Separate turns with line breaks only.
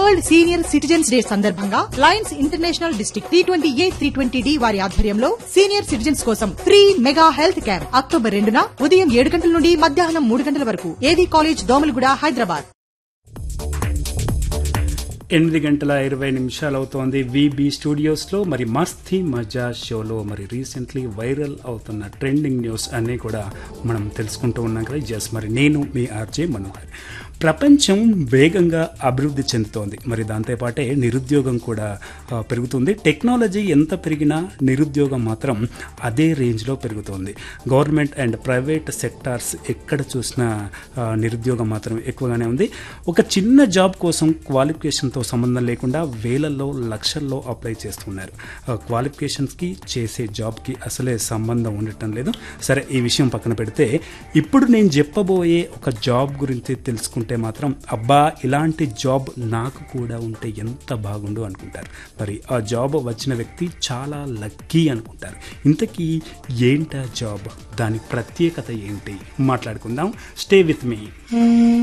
world senior citizens day సందర్భంగా lions international district T twenty A three twenty D వారి ఆధ్వర్యంలో senior citizens కోసం free mega health camp October రెండున ఉదయం ఏడు గంటల నుండి మధ్యాహ్నం మూడు గంటల వరకు ఏవీ కాలేజ్ దోమలగూడ హైదరాబాద్
ఎనిమిది గంటల ఇరవై నిమిషాలు అవుతోంది విబి స్టూడియోస్లో మరి మస్తీ మజా షోలో మరి రీసెంట్లీ వైరల్ అవుతున్న ట్రెండింగ్ న్యూస్ అన్నీ కూడా మనం తెలుసుకుంటూ ఉన్నాం కదా జస్ట్ మరి నేను మీ ఆర్జే మనోహర్ ప్రపంచం వేగంగా అభివృద్ధి చెందుతోంది మరి దాంతోపాటే నిరుద్యోగం కూడా ఆ, పెరుగుతుంది టెక్నాలజీ ఎంత పెరిగినా నిరుద్యోగం మాత్రం అదే రేంజ్లో పెరుగుతోంది గవర్నమెంట్ అండ్ ప్రైవేట్ సెక్టార్స్ ఎక్కడ చూసినా ఆ, నిరుద్యోగం మాత్రం ఎక్కువగానే ఉంది ఒక చిన్న జాబ్ కోసం క్వాలిఫికేషన్తో సంబంధం లేకుండా వేలల్లో లక్షల్లో అప్లై చేస్తున్నారు ఆ, క్వాలిఫికేషన్స్కి చేసే జాబ్కి అసలే సంబంధం ఉండటం లేదు సరే ఈ విషయం పక్కన పెడితే ఇప్పుడు నేను చెప్పబోయే ఒక జాబ్ గురించి తెలుసుకుంటే మాత్రం అబ్బా ఇలాంటి జాబ్ నాకు కూడా ఉంటే ఎంత బాగుండు అనుకుంటారు మరి ఆ జాబ్ వచ్చిన వ్యక్తి చాలా లక్కీ అనుకుంటారు ఇంతకీ ఏంటా జాబ్ దాని ప్రత్యేకత ఏంటి మాట్లాడుకుందాం స్టే విత్ మీ